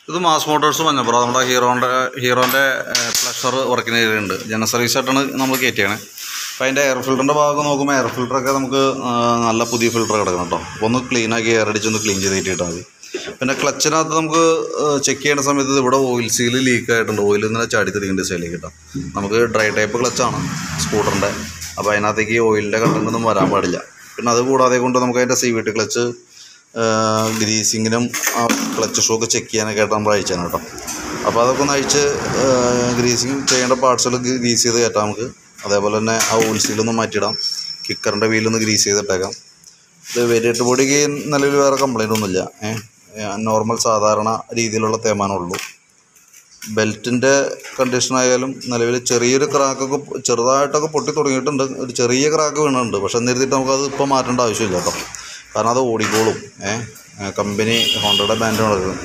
ഇത് mass Motors Manjappura നമ്മുടെ ഹീറോൻ്റെ ഹീറോൻ്റെ pleasure വർക്കിന് ഉണ്ട് ജനറൽ സർവീസ് ആയിട്ടാണ് നമ്മൾ കയറ്റിയാണ് അപ്പോൾ അതിൻ്റെ എയർ ഫിൽറ്ററിൻ്റെ ഭാഗം നോക്കുമ്പോൾ എയർ ഫിൽറ്ററൊക്കെ നമുക്ക് ആ, നല്ല പുതിയ ഫിൽറ്റർ കിടക്കണം കേട്ടോ അപ്പോൾ ഒന്ന് ക്ലീൻ ആക്കി എയർ അടിച്ചൊന്ന് ക്ലീൻ ചെയ്ത് കയറ്റിയിട്ടാൽ മതി പിന്നെ ക്ലച്ചിനകത്ത് നമുക്ക് ചെക്ക് ചെയ്യുന്ന സമയത്ത് ഇത് ഇവിടെ ഓയിൽ സീൽ ലീക്ക് ആയിട്ടുണ്ട് ഓയിൽ ഇങ്ങനെ ചാടി തിരിക്കേണ്ട സൈഡിലേക്ക് കിട്ടാം നമുക്ക് ഡ്രൈ ടൈപ്പ് ക്ലച്ചാണ് സ്കൂട്ടറിൻ്റെ അപ്പോൾ അതിനകത്തേക്ക് ഈ ഓയിലിൻ്റെ കണ്ടൻ്റ് ഒന്നും വരാൻ പാടില്ല പിന്നെ അത് കൂടാതെ കൊണ്ട് നമുക്ക് അതിൻ്റെ സി വി ടി ക്ലച്ച് ഗ്രീസിങ്ങിനും ആ ക്ലച്ച് ഷോക്ക് ചെക്ക് ചെയ്യാനൊക്കെ ആയിട്ട് നമ്മൾ അയച്ചാണ് കേട്ടോ അപ്പോൾ അതൊക്കെ ഒന്ന് അയച്ച് ഗ്രീസിങ് ചെയ്യേണ്ട പാർട്സുകൾ ഗ്രീസ് ചെയ്ത് കയറ്റാം നമുക്ക് അതേപോലെ തന്നെ ആ ഓയിൽ സീലൊന്ന് മാറ്റിയിടാം കിക്കറിൻ്റെ വീലൊന്ന് ഗ്രീസ് ചെയ്തിട്ടേക്കാം ഇത് വേരിയറ്റ് ബോഡിക്ക് നിലവിൽ വേറെ കംപ്ലൈൻ്റ് ഒന്നുമില്ല ഏഹ് നോർമൽ സാധാരണ രീതിയിലുള്ള തേമാനമുള്ളൂ ബെൽറ്റിൻ്റെ കണ്ടീഷൻ ആയാലും നിലവിൽ ചെറിയൊരു ക്രാക്കൊക്കെ ചെറുതായിട്ടൊക്കെ പൊട്ടി തുടങ്ങിയിട്ടുണ്ട് ഒരു ചെറിയ ക്രാക്ക് വീണുണ്ട് പക്ഷെ എന്നിരുത്തിയിട്ട് നമുക്കത് ഇപ്പോൾ മാറ്റേണ്ട ആവശ്യമില്ല കേട്ടോ കാരണം അത് ഓടിക്കോളും ഏഹ് കമ്പനി ഹോണ്ടയുടെ ബാൻഡ് നടക്കുന്നത്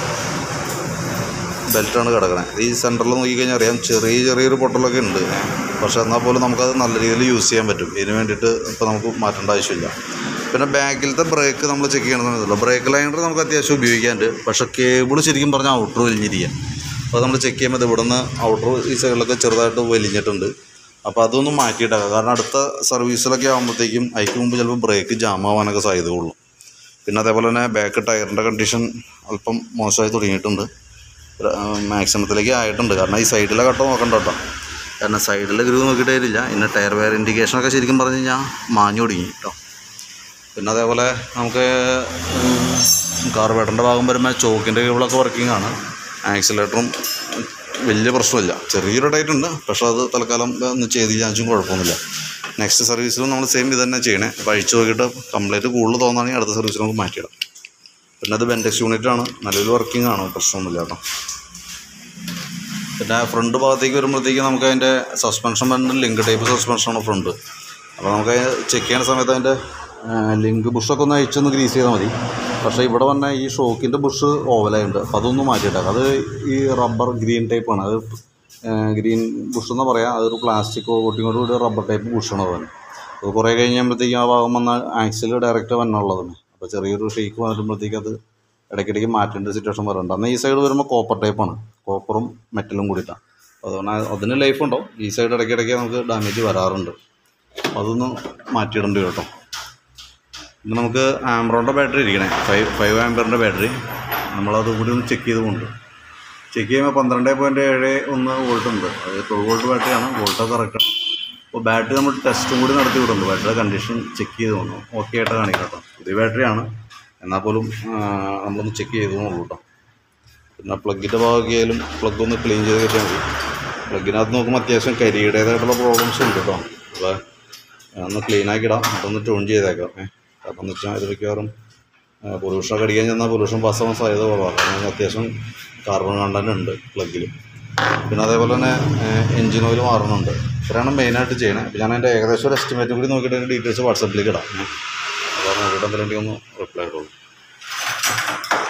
ബെൽറ്റാണ് കിടക്കണത് ഈ സെൻറ്ററിൽ നോക്കിക്കഴിഞ്ഞാൽ അറിയാം ചെറിയ ചെറിയൊരു പൊട്ടലൊക്കെ ഉണ്ട് പക്ഷെ എന്നാൽ പോലും നമുക്കത് നല്ല രീതിയിൽ യൂസ് ചെയ്യാൻ പറ്റും ഇതിന് വേണ്ടിയിട്ട് ഇപ്പോൾ നമുക്ക് മാറ്റേണ്ട ആവശ്യമില്ല പിന്നെ ബാക്കിലത്തെ ബ്രേക്ക് നമ്മൾ ചെക്ക് ചെയ്യണ സമയത്തുള്ള ബ്രേക്ക് ലൈനർ നമുക്ക് അത്യാവശ്യം ഉപയോഗിക്കാനുണ്ട് പക്ഷേ കേബിൾ ശരിക്കും പറഞ്ഞാൽ ഔട്ടർ വലിഞ്ഞിരിക്കുക അപ്പോൾ നമ്മൾ ചെക്ക് ചെയ്യുമ്പോൾ ഇത് ഇവിടെ നിന്ന് ഔട്ടർ ഈ സൈഡിലൊക്കെ ചെറുതായിട്ട് വലിഞ്ഞിട്ടുണ്ട് അപ്പോൾ അതൊന്നും മാറ്റിയിട്ടേക്കാം കാരണം അടുത്ത സർവീസിലൊക്കെ ആകുമ്പോഴത്തേക്കും അതിക്ക് മുമ്പ് ചിലപ്പോൾ ബ്രേക്ക് ജാം ആവാനൊക്കെ സാധ്യതയുള്ളൂ പിന്നെ അതേപോലെ തന്നെ ബാക്ക് ടയറിൻ്റെ കണ്ടീഷൻ അല്പം മോശമായി തുടങ്ങിയിട്ടുണ്ട് മാക്സിമത്തിലേക്ക് ആയിട്ടുണ്ട് കാരണം ഈ സൈഡിലെ കട്ട നോക്കണ്ട കേട്ടോ കാരണം സൈഡിലെ ഗ്രൂ നോക്കിയിട്ടേ ഇല്ല പിന്നെ ടയർ വെയർ ഇൻഡിക്കേഷനൊക്കെ ശരിക്കും പറഞ്ഞു കഴിഞ്ഞാൽ മാഞ്ഞു തുടങ്ങി കേട്ടോ പിന്നെ അതേപോലെ നമുക്ക് കാർബേറ്ററിൻ്റെ ഭാഗം വരുമ്പോൾ ചോക്കിൻ്റെ കേബിളൊക്കെ വർക്കിംഗ് ആണ് ആക്സിലേറ്ററും വലിയ പ്രശ്നമില്ല ചെറിയൊരു ടൈറ്റ് ഉണ്ട് പക്ഷേ അത് തൽക്കാലം ഒന്ന് ചെയ്ത് ചാൻസും കുഴപ്പമൊന്നുമില്ല നെക്സ്റ്റ് സർവീസിലും നമ്മൾ സെയിം ഇത് തന്നെ ചെയ്യണേ അപ്പോൾ അഴിച്ചു നോക്കിയിട്ട് കംപ്ലൈൻറ്റ് കൂടുതൽ തോന്നുകയാണെങ്കിൽ അടുത്ത സർവീസിൽ നമുക്ക് മാറ്റിയിടാം പിന്നെ അത് ബെൻഡെക്സ് യൂണിറ്റ് ആണ് നിലവിൽ വർക്കിംഗ് ആണ് പ്രശ്നമൊന്നുമില്ല കേട്ടോ പിന്നെ ഫ്രണ്ട് ഭാഗത്തേക്ക് വരുമ്പോഴത്തേക്ക് നമുക്ക് അതിൻ്റെ സസ്പെൻഷൻ വരുന്നത് ലിങ്ക് ടൈപ്പ് സസ്പെൻഷനാണ് ഫ്രണ്ട് അപ്പോൾ നമുക്ക് ചെക്ക് ചെയ്യുന്ന സമയത്ത് അതിൻ്റെ ലിങ്ക് ബുഷൊക്കെ ഒന്ന് അഴിച്ചൊന്ന് ഗ്രീസ് ചെയ്താൽ മതി പക്ഷേ ഇവിടെ വന്ന ഈ ഷോക്കിൻ്റെ ബുഷ് ഓവലായിട്ടുണ്ട് അപ്പോൾ അതൊന്ന് മാറ്റിയിട്ടേക്കാം അത് ഈ റബ്ബർ ഗ്രീൻ ടൈപ്പാണ് അത് ഗ്രീൻ ബുഷ് എന്ന് പറയാം അതൊരു പ്ലാസ്റ്റിക് കോട്ടിങ്ങോട് കൂടി റബ്ബർ ടൈപ്പ് ബുഷാണ് അത് അത് കുറേ കഴിയുമ്പോഴത്തേക്കും ആ ഭാഗം വന്ന ആക്സിൽ ഡയറക്റ്റ് വന്നുള്ളതാണ് അപ്പോൾ ചെറിയൊരു ഷെയ്ക്ക് വരുമ്പോഴത്തേക്ക് അത് ഇടയ്ക്കിടയ്ക്ക് മാറ്റേണ്ട സിറ്റുവേഷൻ വരാറുണ്ട് എന്നാൽ ഈ സൈഡ് വരുമ്പോൾ കോപ്പർ ടൈപ്പാണ് കോപ്പറും മെറ്റലും കൂടിയിട്ടാണ് അപ്പോൾ അതുകൊണ്ട് അതിന് ലൈഫ് ഉണ്ടോ ഈ സൈഡ് ഇടയ്ക്കിടയ്ക്ക് നമുക്ക് ഡാമേജ് വരാറുണ്ട് അപ്പോൾ അതൊന്ന് മാറ്റിയിടേണ്ടി വരും കേട്ടോ പിന്നെ നമുക്ക് ആംബ്രോണിൻ്റെ ബാറ്ററി ഇരിക്കണേ ഫൈവ് ഫൈവ് ആംബറിൻ്റെ ബാറ്ററി നമ്മളത് കൂടി ഒന്ന് ചെക്ക് ചെയ്ത് കൊണ്ട് ചെക്ക് ചെയ്യുമ്പോൾ പന്ത്രണ്ട് പോയിൻറ്റ് ഏഴ് ഒന്ന് വോൾട്ട് ഉണ്ട് അത് ട്വൽവ് വോൾട്ട് ബാറ്ററിയാണ് വോൾട്ട് കറക്റ്റാണ് അപ്പോൾ ബാറ്ററി നമ്മൾ ടെസ്റ്റും കൂടി നടത്തി വിടുന്നുണ്ട് ബാറ്ററിയുടെ കണ്ടീഷൻ ചെക്ക് ചെയ്ത് വന്നു ഓക്കെ ആയിട്ട് കാണിക്കാം കേട്ടോ പുതിയ ബാറ്ററിയാണ് എന്നാൽ പോലും ആ, നമ്മളൊന്ന് ചെക്ക് ചെയ്തു എന്നുള്ളൂ കേട്ടോ പിന്നെ പ്ലഗിൻ്റെ ഭാഗമൊക്കെ ആയാലും പ്ലഗ് ഒന്ന് ക്ലീൻ ചെയ്ത് കിട്ടിയാൽ മതി പ്ലഗിനകത്ത് നോക്കുമ്പോൾ അത്യാവശ്യം കരിയുടേതായിട്ടുള്ള പ്രോബ്ലംസ് ഉണ്ട് കേട്ടോ അപ്പോൾ ഒന്ന് ക്ലീൻ ആക്കി ഇടാം അതൊന്ന് ട്യൂൺ ചെയ്തേക്കാം ഏ കാരണം എന്ന് വെച്ചാൽ ഇത് മിക്കവാറും പൊല്യൂഷനൊക്കെ അടിക്കാൻ ചെന്നാൽ പൊല്യൂഷൻ പാസ്സാവാൻ സാധ്യത കുറവാണ് കാരണം അത്യാവശ്യം കാർബൺ കണ്ടന്റ് ഉണ്ട് പ്ലഗിൽ പിന്നെ അതേപോലെ തന്നെ എഞ്ചിൻ ഓയിൽ മാറുന്നുണ്ട് ഇത്രയാണ് മെയിനായിട്ട് ചെയ്യണത് അപ്പോൾ ഞാൻ അതിൻ്റെ ഏകദേശം ഒരു എസ്റ്റിമേറ്റ് കൂടി നോക്കിയിട്ട് അതിൻ്റെ ഡീറ്റെയിൽസ് വാട്സപ്പിലേക്ക് ഇടാം ഏ. അപ്പോൾ നോക്കിയിട്ട് എന്തെങ്കിലും ഒന്ന് റിപ്ലൈ ആയിട്ടുള്ളൂ